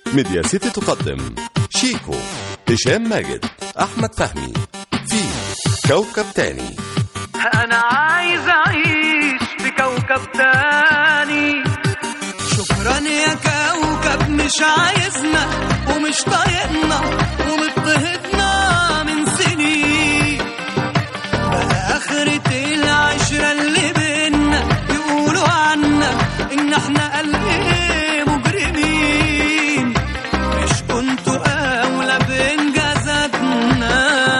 ميديا سيتي تقدم شيكو هشام ماجد أحمد فهمي في كوكب تاني انا عايز اعيش في كوكب تاني شكرا يا كوكب مش عايزنا ومش طايقنا ومضطهدنا من سنين بقى آخرة العشرة اللي بينا يقولوا عنا إن إحنا قلب مجرمين مش كنتوا أولى بإنجازاتنا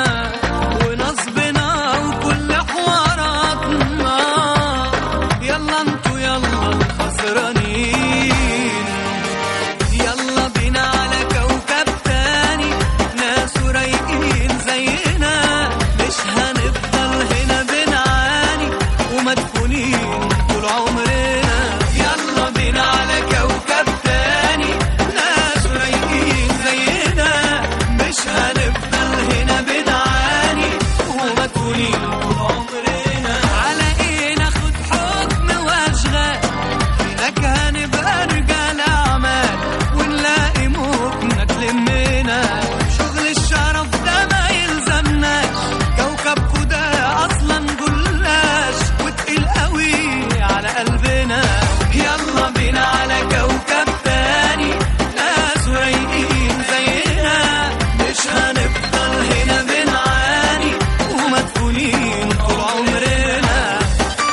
ونصبنا وكل حواراتنا يلا انتوا يلا الخسرانين يلا بينا على كوكب تاني ناس رايقين زينا مش هنفضل هنا بنعاني ومدفونين طول عمرنا يلا بينا على كوكب تاني ناس رايقين زينا مش هنفضل هنا بنعاني ومدفونين طول عمرنا على ايه ناخد حكم واشغال هناك هنبقى رجال اعمال ونلاقي ممكن تلمنا شغل الشرف ده ما يلزمناش كوكبكو ده اصلا جلاش وتقيل قوي على قلبنا يلا بينا على كوكب تاني ناس رايقين زينا مش هنفضل هنا بنعاني ومدفونين طول عمرنا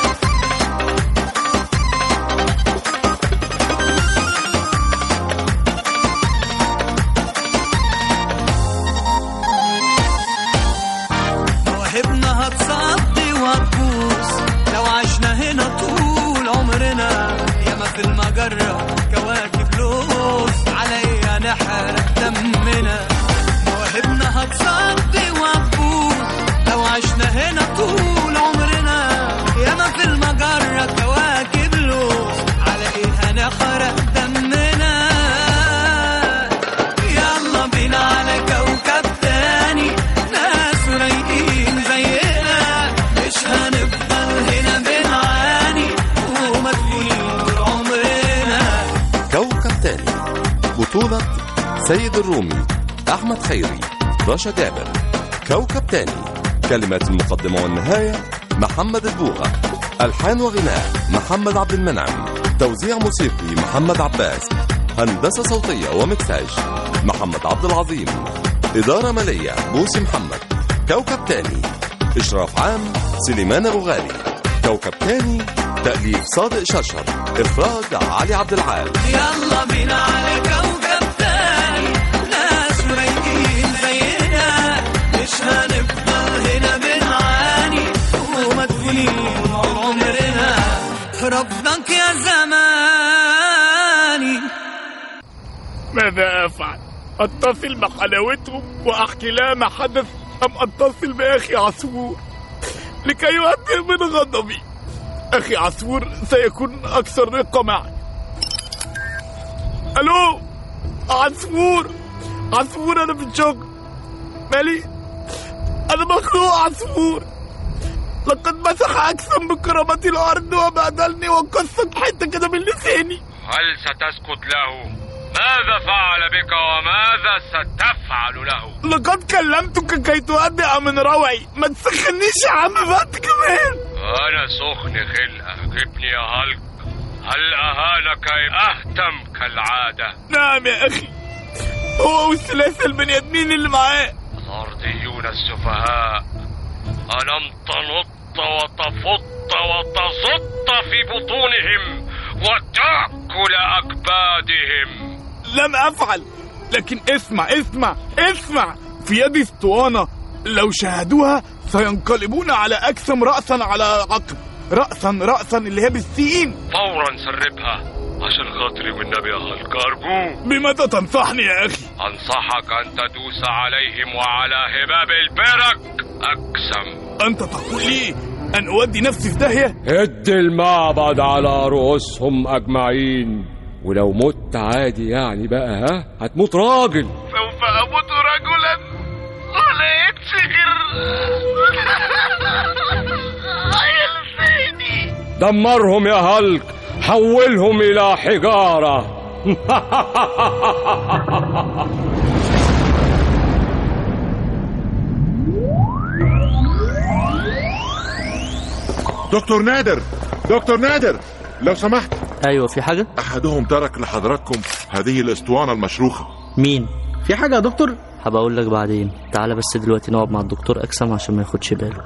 مواهبنا هتصدي وهتبوظ لو عشنا هنا طول عمرنا ياما في المجرة كواكب لوز على ايه هنحرق دمنا مواهبنا هتصدي وهتبوظ لو عشنا هنا طول عمرنا ياما في المجرة كواكب لوز على ايه هنحرق دمنا يلا بينا على كوكب تاني ناس رايقين زينا مش هنفضل هنا بنعاني ومدفونين طول عمرنا كوكب تاني بطولة سيد الرومي أحمد خيري رشا جابر كوكب تاني كلمات المقدمة والنهاية محمد البوغة ألحان وغناء محمد عبد المنعم توزيع موسيقي محمد عباس هندسة صوتية ومكساج محمد عبد العظيم إدارة مالية بوسي محمد كوكب تاني إشراف عام سليمان أبو غالي كوكب تاني تأليف صادق شرشر إخراج علي عبد العال يلا بينا على كوكب تاني ناس رايقين زينا مش هنفضل هنا بنعاني ومدفونين طول عمرنا رفضك يا زماني ماذا أفعل؟ أتصل بحلاوتهم وأحكي لها ما حدث أم أتصل بأخي عصفور لكي يهدئ من غضبي أخي عصفور سيكون أكثر رقة معي ألو عصفور عصفور أنا في الشغل مالي أنا مخلوق عصفور لقد مسح أجسام بكرامتي الأرض وبهدلني وقصت حتة كده من لساني هل ستسكت له؟ ماذا فعل بك وماذا ستفعل له؟ لقد كلمتك كي تهدئ من روعي ما تسخنيش يا عم بقى كمان أنا سخن خلقة جبني يا هلك هل أهانك أهتم كالعادة؟ نعم يا أخي هو والثلاثة البني آدمين اللي معاه الأرضيون السفهاء ألم تنط وتفط وتزط في بطونهم وتأكل أكبادهم لم أفعل لكن اسمع اسمع اسمع في يدي اسطوانة لو شاهدوها سينقلبون على أجسام رأسا على عقب رأسا رأسا اللي هي بالسين فورا سربها عشان خاطري والنبي يا هلك أرجوك بماذا تنصحني يا أخي أنصحك أن تدوس عليهم وعلى هباب البرك أقسم أنت تقول لي أن أودي نفسي في داهية ادي المعبد على رؤوسهم اجمعين ولو مت عادي يعني بقى ها هتموت راجل سوف أموت رجلا ولا يتشغر يا لساني دمرهم يا هلك حولهم إلى حجارة دكتور نادر دكتور نادر لو سمحت ايوه في حاجه احدهم ترك لحضراتكم هذه الاسطوانه المشروخه مين في حاجة يا دكتور؟ هبقى اقول لك بعدين تعالى بس دلوقتي نقعد مع الدكتور اكسم عشان ما ياخدش باله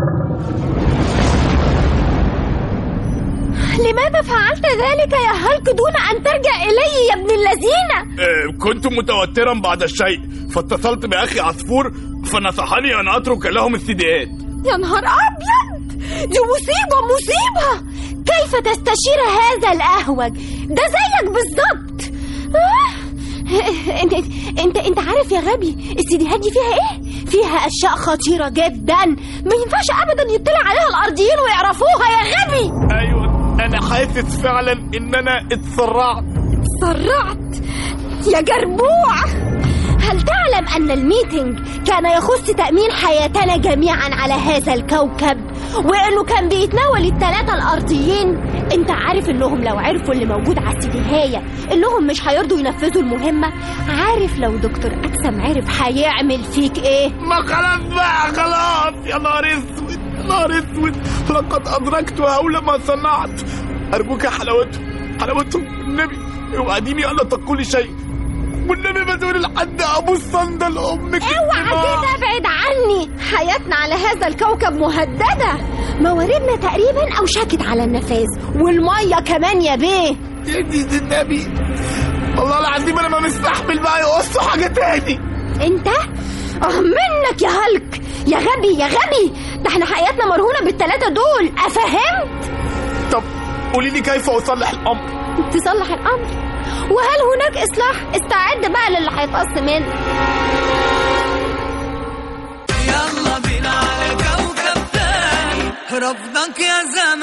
لماذا فعلت ذلك يا هالك دون أن ترجع إلي يا ابن الذين آه، كنت متوترا بعد الشيء فاتصلت بأخي عصفور فنصحني أن أترك لهم السيديات يا نهار أبيض دي مصيبة مصيبة كيف تستشير هذا الأهوج ده زيك بالظبط آه، انت انت انت عارف يا غبي السيديهات دي فيها ايه فيها اشياء خطيره جدا ما ينفعش ابدا يطلع عليها الارضيين ويعرفوها يا غبي أيوة أنا حاسس فعلا إن أنا اتسرعت سرعت يا جربوع هل تعلم أن الميتنج كان يخص تأمين حياتنا جميعا على هذا الكوكب وأنه كان بيتناول الثلاثة الأرضيين أنت عارف أنهم لو عرفوا اللي موجود على السيديهاية أنهم مش هيرضوا ينفذوا المهمة عارف لو دكتور أكسم عرف هيعمل فيك إيه ما خلاص بقى خلاص يا نهار اسود يا نهار اسود لقد ادركت هول ما صنعت ارجوك يا حلاوتهم حلاوتهم النبي اوعديني الا تقولي شيء والنبي ما تقولي لحد ابو الصندل امك اوعى كده ابعد عني حياتنا على هذا الكوكب مهددة مواردنا تقريبا أوشكت على النفاذ والمية كمان يا بيه يا دي دي النبي والله العظيم انا ما مستحمل بقى يقصوا حاجه تاني انت اه منك يا هلك يا غبي يا غبي ده احنا حياتنا مرهونة بالتلاتة دول أفهمت طب قولي لي كيف اصلح الامر تصلح الأمر وهل هناك إصلاح استعد بقى للي هيتقص منك يلا بينا على كوكب تاني رفضك يا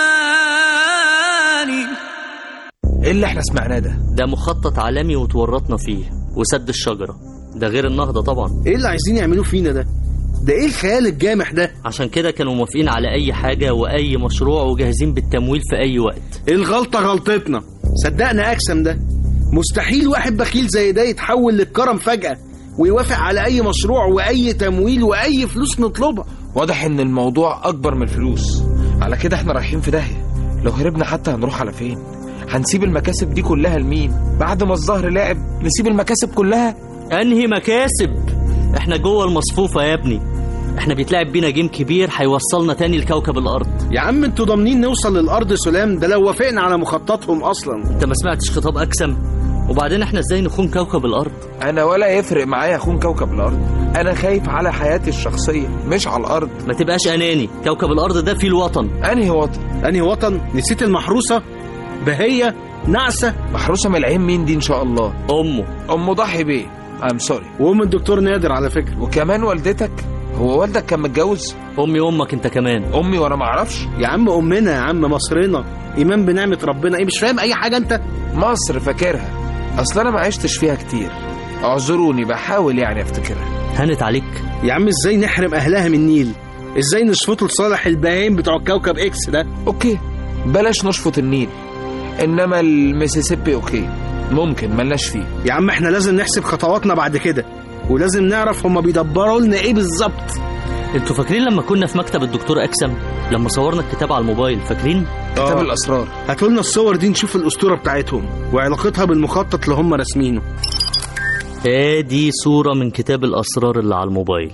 زماني ايه اللي احنا سمعناه ده؟ ده مخطط عالمي وتورطنا فيه وسد الشجره ده غير النهضه طبعا ايه اللي عايزين يعملوه فينا ده؟ ده ايه الخيال الجامح ده؟ عشان كده كانوا موافقين على اي حاجه واي مشروع وجاهزين بالتمويل في اي وقت الغلطة غلطتنا صدقنا أكسم ده مستحيل واحد بخيل زي ده يتحول للكرم فجأة ويوافق على أي مشروع وأي تمويل وأي فلوس نطلبها واضح ان الموضوع اكبر من الفلوس على كده احنا رايحين في داهيه لو هربنا حتى هنروح على فين هنسيب المكاسب دي كلها لمين بعد ما الظهر لعب نسيب المكاسب كلها انهي مكاسب احنا جوه المصفوفه يا ابني احنا بيتلعب بينا جيم كبير هيوصلنا تاني لكوكب الارض يا عم انتوا ضامنين نوصل للأرض سلام ده لو وافقنا على مخططهم أصلا انت ما سمعتش خطاب اكسم وبعدين احنا ازاي نخون كوكب الارض انا ولا يفرق معايا اخون كوكب الارض انا خايف على حياتي الشخصيه مش على الارض ما تبقاش اناني كوكب الارض ده فيه الوطن انهي وطن أنهي وطن نسيت المحروسة بهية نعسة محروسه من العين مين دي ان شاء الله امه ام ضحي بيه ام سوري وأم الدكتور نادر على فكرة وكمان والدتك هو والدك كان متجوز امي امك انت كمان امي وانا ما اعرفش يا عم أمنا يا عم مصرنا إيمان بنعمة ربنا إيه مش فاهم أي حاجة أنت مصر فاكرها اصل انا ما عشتش فيها كتير اعذروني بحاول يعني افتكرها هانت عليك يا عم إزاي نحرم أهلها من النيل إزاي نشفطوا لصالح البهايم بتوع كوكب إكس ده اوكي بلاش نشفط النيل انما الميسيسيبي اوكي ممكن ملناش فيه يا عم احنا لازم نحسب خطواتنا بعد كده ولازم نعرف هما بيدبروا لنا ايه بالظبط انتوا فاكرين لما كنا في مكتب الدكتور اكسم لما صورنا الكتاب على الموبايل فاكرين كتاب الاسرار هاتوا لنا الصور دي نشوف الاسطوره بتاعتهم وعلاقتها بالمخطط اللي هم راسمينه ادي صورة من كتاب الاسرار اللي على الموبايل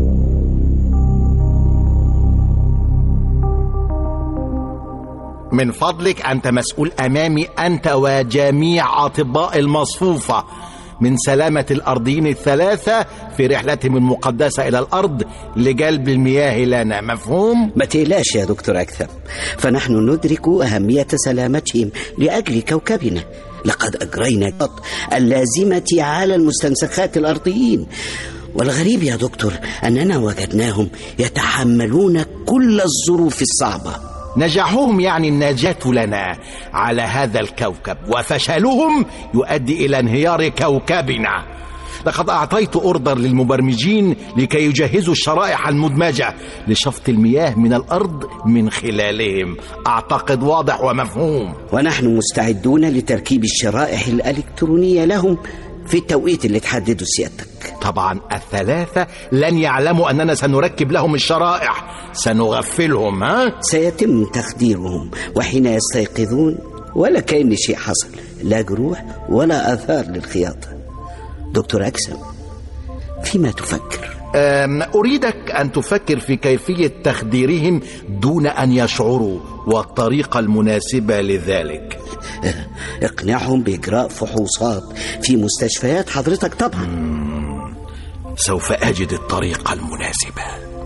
من فضلك أنت مسؤول أمامي أنت وجميع أطباء المصفوفة من سلامة الأرضيين الثلاثة في رحلتهم المقدسة إلى الأرض لجلب المياه لنا مفهوم؟ ما تقلقش يا دكتور أكثر فنحن ندرك أهمية سلامتهم لأجل كوكبنا لقد أجرينا الخطط اللازمة على المستنسخات الأرضيين والغريب يا دكتور أننا وجدناهم يتحملون كل الظروف الصعبة نجاحهم يعني النجاة لنا على هذا الكوكب وفشلهم يؤدي إلى انهيار كوكبنا لقد أعطيت أوردر للمبرمجين لكي يجهزوا الشرائح المدمجة لشفط المياه من الأرض من خلالهم أعتقد واضح ومفهوم ونحن مستعدون لتركيب الشرائح الإلكترونية لهم في التوقيت اللي تحدده سيادتك طبعا الثلاثة لن يعلموا أننا سنركب لهم الشرائح سنغفلهم ها؟ سيتم تخديرهم وحين يستيقظون ولا كأن شيء حصل لا جروح ولا آثار للخياطة دكتور أكسم فيما تفكر أم، أريدك أن تفكر في كيفية تخديرهم دون أن يشعروا والطريقة المناسبة لذلك اقنعهم بإجراء فحوصات في مستشفيات حضرتك طبعا سوف أجد الطريقة المناسبة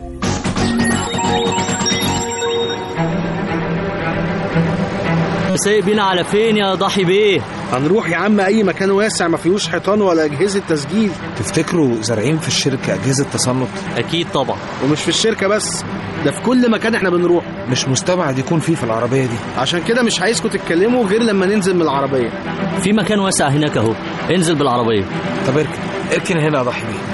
سايق بينا على فين يا ضحي بيه هنروح يا عم اي مكان واسع ما فيهوش حيطان ولا اجهزه تسجيل تفتكروا زارعين في الشركة أجهزة تصنت اكيد طبعا ومش في الشركه بس ده في كل مكان احنا بنروح مش مستبعد يكون فيه في العربية دي عشان كده مش عايزكم تتكلموا غير لما ننزل من العربيه في مكان واسع هناك اهو انزل بالعربيه طب اركن اركن هنا يا ضحي بيه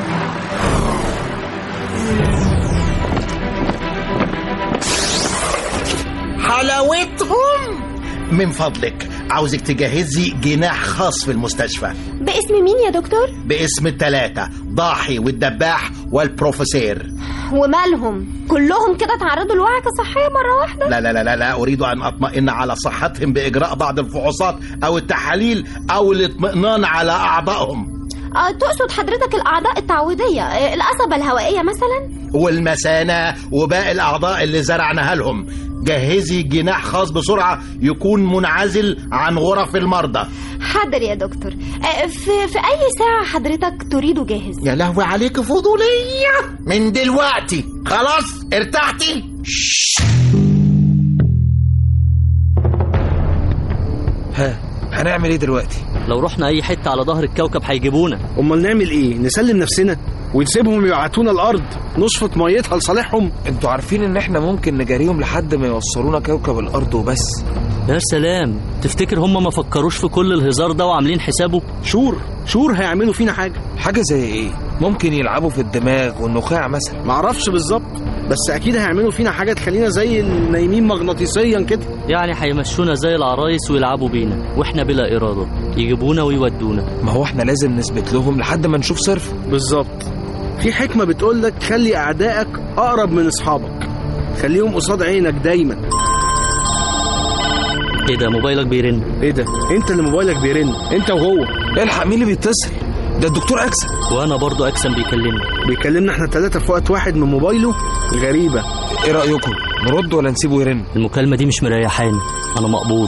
حلاوتهم من فضلك عاوزك تجهزي جناح خاص في المستشفى باسم مين يا دكتور باسم الثلاثة ضاحي والدباح والبروفيسور ومالهم كلهم كده تعرضوا لوعكة صحية مرة واحدة لا لا لا لا, لا أريد أن أطمئن على صحتهم بإجراء بعض الفحوصات أو التحاليل أو الاطمئنان على أعضائهم آه تقصد حضرتك الأعضاء التعويضية آه القصبة الهوائية مثلا والمثانة وباقي الأعضاء اللي زرعناها لهم جهزي جناح خاص بسرعة يكون منعزل عن غرف المرضى حاضر يا دكتور آه في, في أي ساعة حضرتك تريد جاهز يا لهوي عليك فضولية من دلوقتي خلاص ارتحتي ها هنعمل ايه دلوقتي لو رحنا اي حته على ظهر الكوكب هيجيبونا امال نعمل ايه نسلم نفسنا ونسيبهم يبعتونا الارض نشفط ميتها لصالحهم انتوا عارفين ان احنا ممكن نجاريهم لحد ما يوصلونا كوكب الارض وبس يا سلام تفتكر هم ما فكروش في كل الهزار ده وعاملين حسابه شور شور هيعملوا فينا حاجه حاجة زي ايه ممكن يلعبوا في الدماغ والنخاع مثلا معرفش بالظبط بس اكيد هيعملوا فينا حاجه تخلينا زي النايمين مغناطيسيا كده يعني هيمشونا زي العرايس ويلعبوا بينا واحنا بلا اراده يجيبونا ويودونا ما هو احنا لازم نثبت لهم لحد ما نشوف صرف بالظبط في حكمه بتقول لك خلي اعدائك اقرب من اصحابك خليهم قصاد عينك دايما ايه ده موبايلك بيرن ايه ده انت اللي موبايلك بيرن انت وهو الحق مين اللي بيتصل ده الدكتور اكسن وانا برضو اكسن بيكلمني بيكلمنا احنا ثلاثه في وقت واحد من موبايله غريبه ايه رايكم نرد ولا نسيبه يرن المكالمه دي مش مريحاني انا مقبوض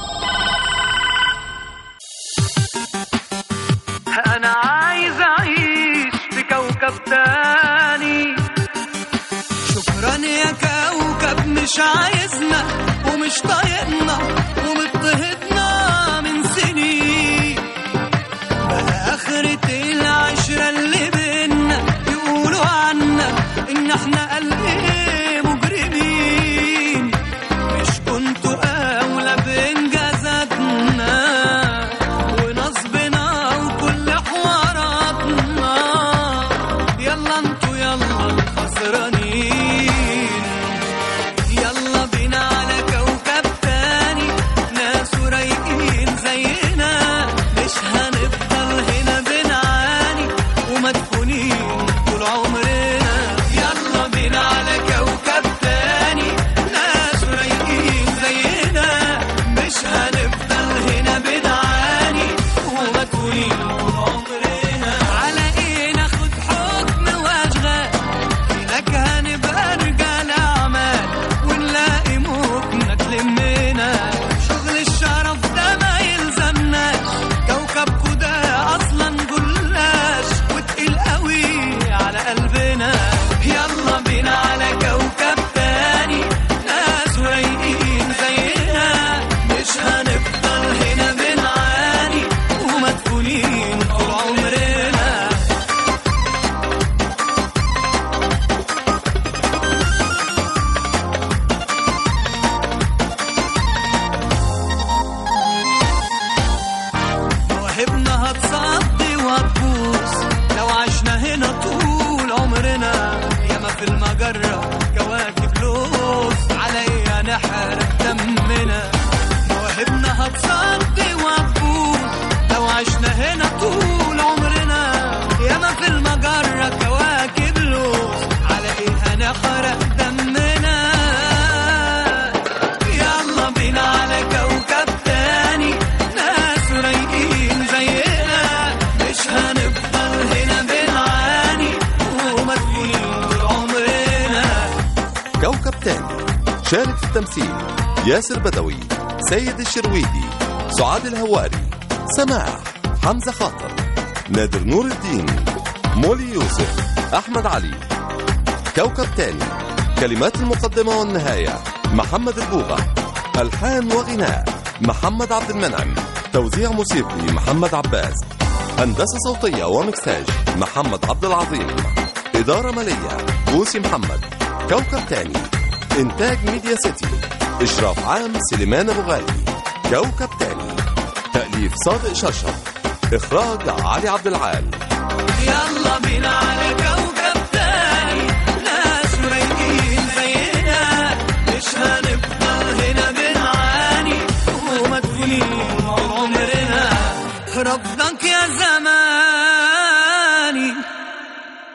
انا عايز اعيش في كوكب تاني شكرا يا كوكب مش عايزنا ومش طايقنا ومضطهدنا من سنين بقى آخرة العشرة اللي بينا يقولوا عنا إن إحنا قلب مجرمين مش كنتوا أولى بإنجازاتنا ونصبنا وكل حواراتنا يلا انتوا يلا الخسرانين يلا بينا على كوكب المجرة كواكب لوس عليا نحرق دمنا مواهبنا هتصدي وهتفوت لو عشنا هنا طول عمرنا ياما في المجرة كواكب لوس على ايه هنحرق دمنا يلا بينا على كوكب تاني ناس رايقين زينا مش هنفضل هنا بنعاني ومدفونين طول عمرنا كوكب تاني شارك في التمثيل ياسر بدوي سيد الشرويدي سعاد الهواري سماح حمزة خاطر نادر نور الدين مولي يوسف أحمد علي كوكب تاني كلمات المقدمة والنهاية محمد البوغة ألحان وغناء محمد عبد المنعم توزيع موسيقي محمد عباس هندسة صوتية ومكساج محمد عبد العظيم إدارة مالية بوسي محمد كوكب تاني إنتاج ميديا سيتي إشراف عام سليمان أبو غالي كوكب تاني تأليف صادق شرشف إخراج علي عبد العال يلا بينا على كوكب تاني ناس رايقين زينا مش هنفضل هنا بنعاني ومدفونين طول عمرنا رفضك يا زمان